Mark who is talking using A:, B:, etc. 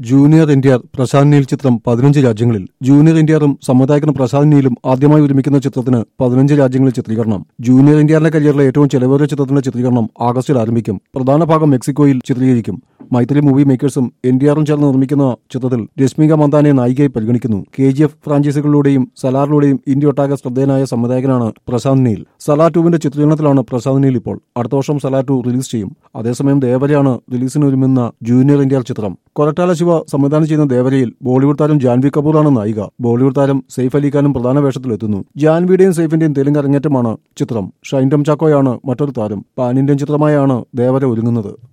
A: junior N T R Prashanth Neel ചിത്രം പതിനഞ്ച് രാജ്യങ്ങളിൽ ജൂനിയർ എൻ ടി ആറും സംവിധായകനും പ്രശാന്ത് നീലും ആദ്യമായി ഒരുമിക്കുന്ന ചിത്രത്തിന് പതിനഞ്ച് രാജ്യങ്ങളിൽ ചിത്രീകരണം ജൂനിയർ എൻ ടി ആറിന്റെ കരിയറിലെ ഏറ്റവും ചെലവേറിയ ചിത്രത്തിന്റെ ചിത്രീകരണം ആഗസ്റ്റിൽ ആരംഭിക്കും പ്രധാന ഭാഗം മെക്സിക്കോയിൽ ചിത്രീകരിക്കും മൈത്രി മൂവി മേക്കേഴ്സും എൻ ടി ആറും ചേർന്ന് നിർമ്മിക്കുന്ന ചിത്രത്തിൽ രശ്മിക മന്ദാനെ നായികയായി പരിഗണിക്കുന്നു കെ ജി എഫ് ഫ്രാഞ്ചൈസികളിലൂടെയും സലാറിലൂടെയും ഇന്ത്യ ഒട്ടാകെ ശ്രദ്ധേയനായ സംവിധായകനാണ് പ്രശാന്ത് നീൽ സലാർ ടൂവിന്റെ ചിത്രീകരണത്തിലാണ് പ്രശാന്ത് നീൽ ഇപ്പോൾ അടുത്ത വർഷം സലാർ ടു റിലീസ് ചെയ്യും അതേസമയം ദേവരയാണ് റിലീസിന് ഒരുങ്ങുന്ന ജൂനിയർ എൻ ടി ആർ ചിത്രം കൊരട്ടാല ശിവ സംവിധാനം ചെയ്യുന്ന ദേവരയിൽ ബോളിവുഡ് താരം ജാൻവി കപൂറാണ് നായിക ബോളിവുഡ് താരം സെയ്ഫ് അലി ഖാനും പ്രധാന വേഷത്തിലെത്തുന്നു ജാൻവിയുടെയും സെയ്ഫിന്റെയും തെലുങ്ക് അരങ്ങേറ്റമാണ് ചിത്രം ഷൈൻഡം ചാക്കോയാണ് മറ്റൊരു താരം പാൻ ഇന്ത്യൻ ചിത്രമായാണ് ദേവര ഒരുങ്ങുന്നത്